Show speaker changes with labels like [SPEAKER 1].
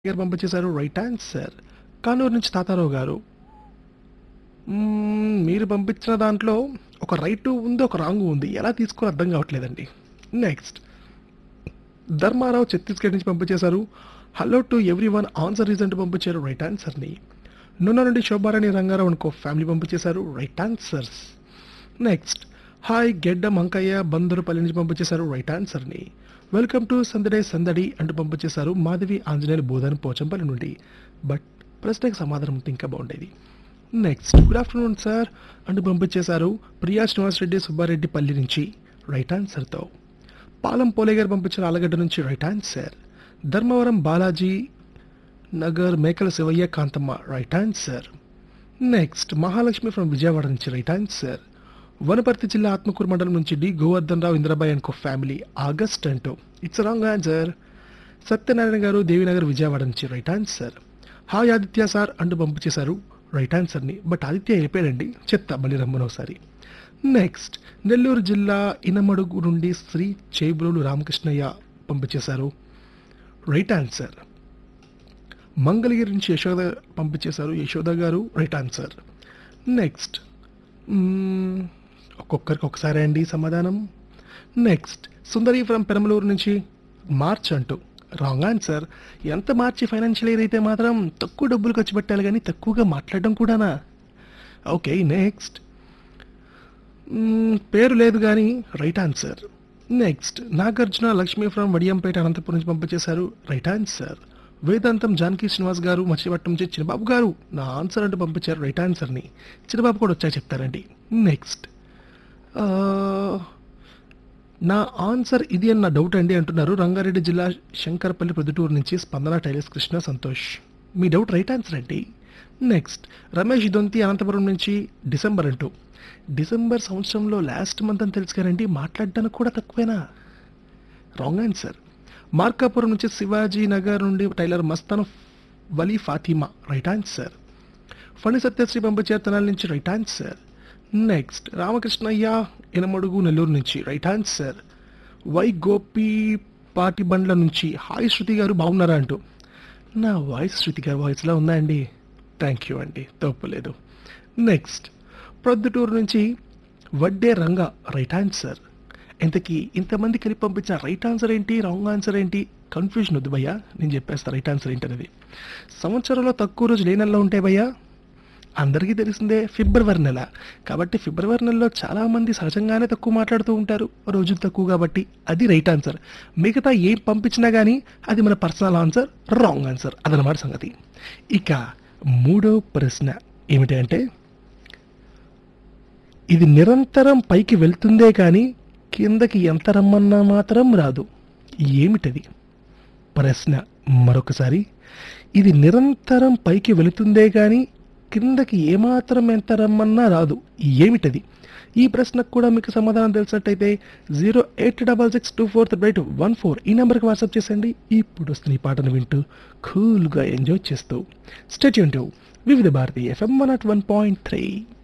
[SPEAKER 1] గారు పంపించేశారు right answer Kanuru నుంచి తాతారావు గారు మ్మ్, మీరు పంపించిన దాంట్లో ఒక రైట్ ఉంది ఒక రాంగ్ ఉంది ఎలా తీసుకో అర్థం కావట్లేదండి నెక్స్ట్ ధర్మారావు ఛత్తీస్గఢ్ నుంచి పంపించేశారు hello to everyone answer reason పంపించారు రైట్ ఆన్సర్ని నున్న నుండి శోభారాణి రంగారావు అనుకో ఫ్యామిలీ పంపించేశారు రైట్ ఆన్సర్స్ నెక్స్ట్ హాయ్ గెడ్డం అంకయ్య బందరుపల్లి నుంచి పంపించేశారు రైట్ ఆన్సర్ని వెల్కమ్ టు సందడే సందడి అంటూ పంపించేశారు మాధవి ఆంజనేయులు బోధన పోచంపల్లి నుండి బట్ ప్రశ్నకు సమాధానం ఉంటే ఇంకా బాగుండేది నెక్స్ట్ గుడ్ ఆఫ్టర్నూన్ సార్ అంటూ పంపించేశారు ప్రియా శ్రీనివాస్ రెడ్డి సుబ్బారెడ్డి పల్లి నుంచి రైట్ ఆన్సర్తో పాలం పోలే గారు పంపించిన ఆలగడ్డ నుంచి right answer Dharmavaram Balaji Nagar Mekala Shivayya Kanthamma right answer next Mahalakshmi from Vijayawada నుంచి రైట్ ఆన్సర్ వనపర్తి జిల్లా ఆత్మకూరు మండలం నుంచి డి గోవర్ధన్ రావు ఇంద్రబాయ్ అనుకో ఫ్యామిలీ ఆగస్ట్ అంటూ ఇట్స్ రాంగ్ ఆన్సర్ సత్యనారాయణ గారు దేవినగర్ విజయవాడ నుంచి right answer hi Aditya sir అంటూ పంపించేశారు రైట్ ఆన్సర్ని బట్ ఆదిత్య వెళ్ళిపోయాడండి చెత్త మళ్ళీ రమ్మను ఒకసారి నెక్స్ట్ నెల్లూరు జిల్లా ఇనమడుగు నుండి శ్రీ చేబులు రామకృష్ణయ్య పంపించేశారు రైట్ ఆన్సర్ మంగళగిరి నుంచి యశోద పంపించేశారు యశోద గారు రైట్ ఆన్సర్ నెక్స్ట్ మ్మ్, ఒక్కొక్కరికి ఒకసారి అండి సమాధానం నెక్స్ట్ సుందరి ఫ్రమ్ పెరమలూరు నుంచి మార్చ్ అంటూ రాంగ్ ఆన్సర్ ఎంత మార్చి ఫైనాన్షియల్ ఇయర్ అయితే మాత్రం తక్కువ డబ్బులు ఖర్చు పెట్టాలి కానీ తక్కువగా మాట్లాడడం కూడానా ఓకే నెక్స్ట్ మ్మ్, పేరు లేదు కానీ right answer next Nagarjuna Lakshmi from Vadiyampeta Anantapur నుంచి పంపించేశారు రైట్ ఆన్సర్ వేదాంతం జానకి శ్రీనివాస్ గారు మచిలీపట్నం నుంచి చిన్నబాబు గారు నా ఆన్సర్ అంటూ పంపించారు రైట్ ఆన్సర్ని చిన్నబాబు కూడా వచ్చా చెప్తారండి నెక్స్ట్ ఆ, నా ఆన్సర్ ఇది అని నా డౌట్ అండి అంటున్నారు రంగారెడ్డి జిల్లా శంకరపల్లి ప్రొద్దుటూరు నుంచి స్పందన టైలర్స్ కృష్ణ సంతోష్ మీ డౌట్ రైట్ ఆన్సర్ అండి నెక్స్ట్ రమేష్ దొంతి అనంతపురం నుంచి డిసెంబర్ అంటూ డిసెంబర్ సంవత్సరంలో లాస్ట్ మంత్ అని తెలుసు కదండి మాట్లాడడానికి కూడా తక్కువేనా రాంగ్ ఆన్సర్ మార్కాపురం నుంచి శివాజీ నగర్ నుండి tailor Mastan Vali Fatima right answer Phani Satyasri పంపించారు తెనాలి నుంచి right answer next Ramakrishnayya Enamadugu Nellore నుంచి రైట్ ఆన్సర్ వై గోపి పాటి బండ్ల నుంచి హాయ్ శృతి గారు బాగున్నారా అంటూ నా వాయిస్ శృతి గారి వాయిస్లా ఉందా అండి థ్యాంక్ యూ అండి తప్పులేదు నెక్స్ట్ ప్రొద్దుటూరు నుంచి వడ్డే రంగ రైట్ ఆన్సర్ ఇంతకీ ఇంతమంది కలిపి పంపించిన రైట్ ఆన్సర్ ఏంటి రాంగ్ ఆన్సర్ ఏంటి కన్ఫ్యూజన్ వద్దు భయ్యా నేను చెప్పేస్తా రైట్ ఆన్సర్ ఏంటి అనేది సంవత్సరంలో తక్కువ రోజులు ఏ నెలలో ఉంటాయి భయ్యా అందరికీ తెలిసిందే ఫిబ్రవరి నెల కాబట్టి ఫిబ్రవరి నెలలో చాలా మంది సహజంగానే తక్కువ మాట్లాడుతూ ఉంటారు రోజులు తక్కువ కాబట్టి అది రైట్ ఆన్సర్ మిగతా ఏం పంపించినా కానీ అది మన పర్సనల్ ఆన్సర్ రాంగ్ ఆన్సర్ అదనమాట సంగతి ఇక మూడో ప్రశ్న ఏమిటి అంటే ఇది నిరంతరం పైకి వెళ్తుందే కానీ కిందకి ఎంత రమ్మన్నా మాత్రం రాదు ఏమిటది ప్రశ్న మరొకసారి ఇది నిరంతరం పైకి వెళుతుందే కానీ కిందకి ఏమాత్రం ఎంత రమ్మన్నా రాదు ఏమిటది ఈ ప్రశ్నకు కూడా మీకు సమాధానం తెలిసినట్టయితే zero eight double six two four three eight one four ఈ నెంబర్కి వాట్సాప్ చేసేయండి ఇప్పుడు వస్తున్న ఈ పాటను వింటూ కూల్గా ఎంజాయ్ చేస్తూ state Vividh Bharati FM one at one point three